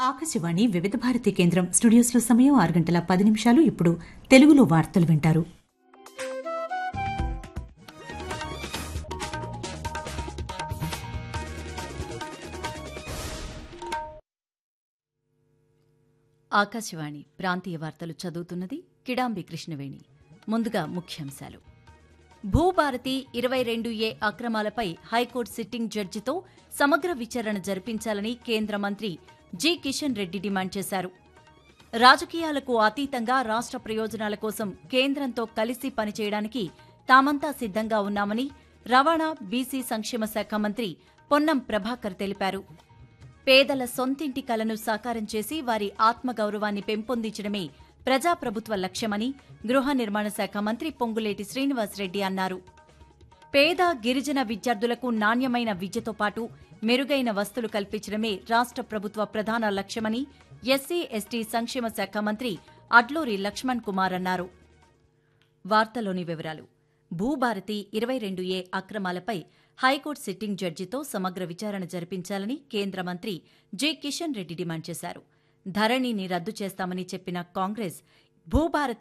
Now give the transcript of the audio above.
ఆకాశవాణి వివిధ భారతి కేంద్రం స్టూడియోస్లో సమయం ఆరు గంటల పది నిమిషాలు ఇప్పుడు తెలుగులో వార్తలు వింటారు ఆకాశవాణి ప్రాంతీయ వార్తలు చదువుతున్నది కిడాంబి కృష్ణవేణి ముందుగా ముఖ్యాంశాలు భూభారతి ఇరవై రెండు ఏ అక్రమాలపై హైకోర్టు సిట్టింగ్ జడ్జితో సమగ్ర విచారణ జరిపించాలని కేంద్ర మంత్రి జి కిషన్ రెడ్డి డిమాండ్ చేశారు రాజకీయాలకు అతీతంగా రాష్ట్ర ప్రయోజనాల కోసం కేంద్రంతో కలిసి పనిచేయడానికి తామంతా సిద్ధంగా ఉన్నామని రవాణా బీసీ సంక్షేమ శాఖ మంత్రి పొన్నం ప్రభాకర్ తెలిపారు పేదల సొంతింటి కలను సాకారం చేసి వారి ఆత్మగౌరవాన్ని పెంపొందించడమే ప్రజాప్రభుత్వ లక్ష్యమని గృహ నిర్మాణ శాఖ మంత్రి పొంగులేటి శ్రీనివాసరెడ్డి అన్నారు పేద గిరిజన విద్యార్థులకు నాణ్యమైన విద్యతో పాటు మెరుగైన వస్తువులు కల్పించడమే రాష్ట్ర ప్రభుత్వ ప్రధాన లక్ష్యమని ఎస్సీ ఎస్టీ సంక్షేమ శాఖ మంత్రి అడ్లూరి లక్ష్మణ్ కుమార్ అన్నారు వార్తలోని వివరాలు భూభారతి ఇరవై రెండు ఏ అక్రమాలపై హైకోర్టు సిట్టింగ్ జడ్జితో సమగ్ర విచారణ జరిపించాలని కేంద్ర మంత్రి జె కిషన్ రెడ్డి డిమాండ్ చేశారు ధరణిని రద్దు చేస్తామని చెప్పిన కాంగ్రెస్ భూభారతి